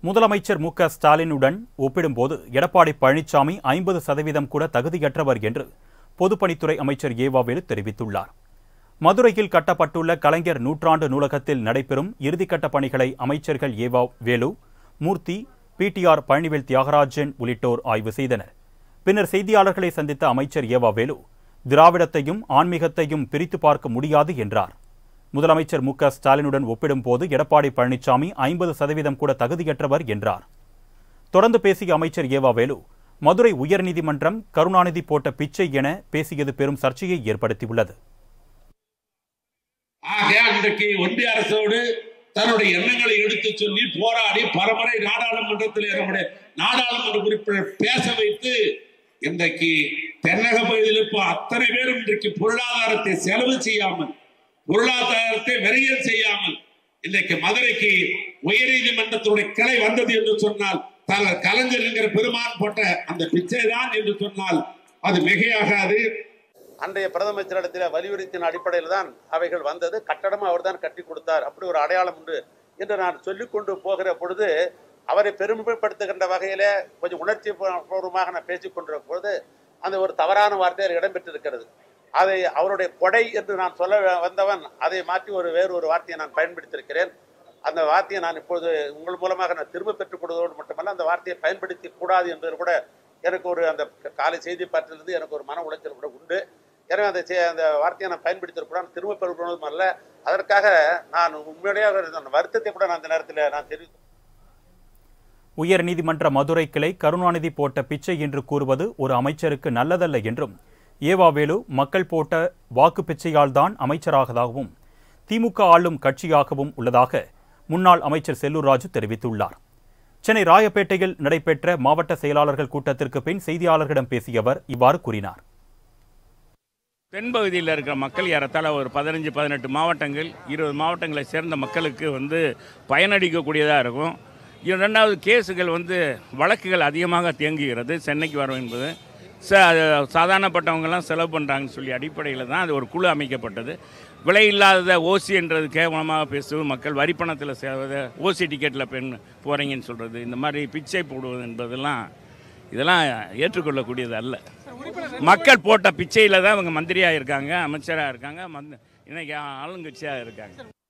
முதலமைச்சர் மு க ஸ்டாலினுடன் ஒப்பிடும்போது எடப்பாடி பழனிசாமி ஐம்பது சதவீதம் கூட தகுதியற்றவர் என்று பொதுப்பணித்துறை அமைச்சர் ஏவாவேலு தெரிவித்துள்ளார் மதுரையில் கட்டப்பட்டுள்ள கலைஞர் நூற்றாண்டு நூலகத்தில் நடைபெறும் இறுதிக்கட்ட பணிகளை அமைச்சர்கள் ஏவா வேலு மூர்த்தி பிடிஆர் பழனிவேல் தியாகராஜன் உள்ளிட்டோர் ஆய்வு செய்தனர் பின்னர் செய்தியாளர்களை சந்தித்த அமைச்சர் ஏவா வேலு திராவிடத்தையும் ஆன்மீகத்தையும் பிரித்து பார்க்க முடியாது என்றார் முதலமைச்சர் மு க ஸ்டாலினுடன் ஒப்பிடும்போது எடப்பாடி பழனிசாமி ஐம்பது சதவீதம் கூட தகுதியற்றவர் என்றார் தொடர்ந்து பேசிய அமைச்சர் ஏவா வேலு மதுரை உயர்நீதிமன்றம் கருணாநிதி போட்ட பிச்சை என பேசியது பெரும் சர்ச்சையை ஏற்படுத்தியுள்ளது ஆகையால் இன்றைக்கு ஒன்றிய அரசோடு தன்னுடைய எண்ணங்களை எடுத்து சொல்லி போராடி பலமுறை நாடாளுமன்றத்தில் நம்முடைய நாடாளுமன்ற உறுப்பினர் பேச வைத்து இன்றைக்கு தென்னக பகுதியில் இப்போ அத்தனை பேரும் இன்றைக்கு பொருளாதாரத்தை செலவு செய்யாமல் பொருளாதாரத்தை விரையல் செய்யாமல் இன்றைக்கு மதுரைக்கு உயர்நீதிமன்றத்துடைய கிளை வந்தது என்று சொன்னால் தலைவர் கலைஞர் என்கிற பெருமான் போட்ட அந்த பிச்சை தான் என்று சொன்னால் அது மிகையாகாது அன்றைய பிரதமரிடத்தில் வலியுறுத்தின அடிப்படையில் தான் அவைகள் வந்தது கட்டடமும் அவர் தான் கட்டி கொடுத்தார் அப்படி ஒரு அடையாளம் உண்டு என்று நான் சொல்லிக்கொண்டு போகிற பொழுது அவரை பெருமைப்படுத்துகின்ற வகையிலே கொஞ்சம் உணர்ச்சி பூர்வமாக நான் பேசிக் கொண்டிருக்கும் பொழுது அந்த ஒரு தவறான வார்த்தையில் இடம்பெற்றிருக்கிறது அதை அவருடைய கொடை என்று நான் சொல்ல வந்தவன் அதை மாற்றி ஒரு வேறு ஒரு வார்த்தையை நான் பயன்படுத்தியிருக்கிறேன் அந்த வார்த்தையை நான் இப்பொழுது உங்கள் மூலமாக நான் திரும்ப பெற்றுக் கொடுவதோடு மட்டுமல்ல அந்த வார்த்தையை பயன்படுத்தி கூடாது என்பது கூட எனக்கு ஒரு அந்த காலை செய்தி பாட்டிலிருந்து எனக்கு ஒரு மன உளைச்சல் கூட உண்டு எனவே அந்த செ- அந்த வார்த்தையை நான் பயன்படுத்திருக்கூடாது திரும்ப பெறுவதும் அல்ல அதற்காக நான் உண்மையுடைய அந்த வருத்தத்தை கூட நான் அந்த நேரத்தில் நான் தெரிவித்து உயர்நீதிமன்ற மதுரை கிளை கருணாநிதி போட்ட பிச்சை என்று கூறுவது ஒரு அமைச்சருக்கு நல்லதல்ல என்றும் ஏவாவேலு மக்கள் போட்ட வாக்கு பிச்சையால் தான் அமைச்சராகதாகவும் திமுக ஆளும் கட்சியாகவும் உள்ளதாக முன்னாள் அமைச்சர் செல்லூர் ராஜு தெரிவித்துள்ளார் சென்னை ராயப்பேட்டையில் நடைபெற்ற மாவட்ட செயலாளர்கள் கூட்டத்திற்கு பின் செய்தியாளர்களிடம் பேசிய அவர் இவ்வாறு கூறினார் தென்பகுதியில் இருக்கிற மக்கள் ஏறத்தாழ ஒரு பதினஞ்சு பதினெட்டு மாவட்டங்கள் இருபது மாவட்டங்களை சேர்ந்த மக்களுக்கு வந்து பயனளிக்கக்கூடியதாக இருக்கும் இது ரெண்டாவது கேஸுகள் வந்து வழக்குகள் அதிகமாக தேங்குகிறது சென்னைக்கு வரும் என்பது ச அது சாதாரணப்பட்டவங்கெல்லாம் செலவு பண்ணுறாங்கன்னு சொல்லி அடிப்படையில் தான் அது ஒரு குழு அமைக்கப்பட்டது விலை இல்லாத ஓசி என்றது கேவலமாக பேசுவது மக்கள் வரிப்பணத்தில் சேவது ஓசி டிக்கெட்டில் பெண் போகிறீங்கன்னு சொல்கிறது இந்த மாதிரி பிச்சை போடுவது என்பதெல்லாம் இதெல்லாம் ஏற்றுக்கொள்ளக்கூடியது அல்ல மக்கள் போட்ட பிச்சையில் தான் அவங்க மந்திரியாக இருக்காங்க அமைச்சராக இருக்காங்க மந்த இன்னைக்கு ஆளுங்கட்சியாக இருக்காங்க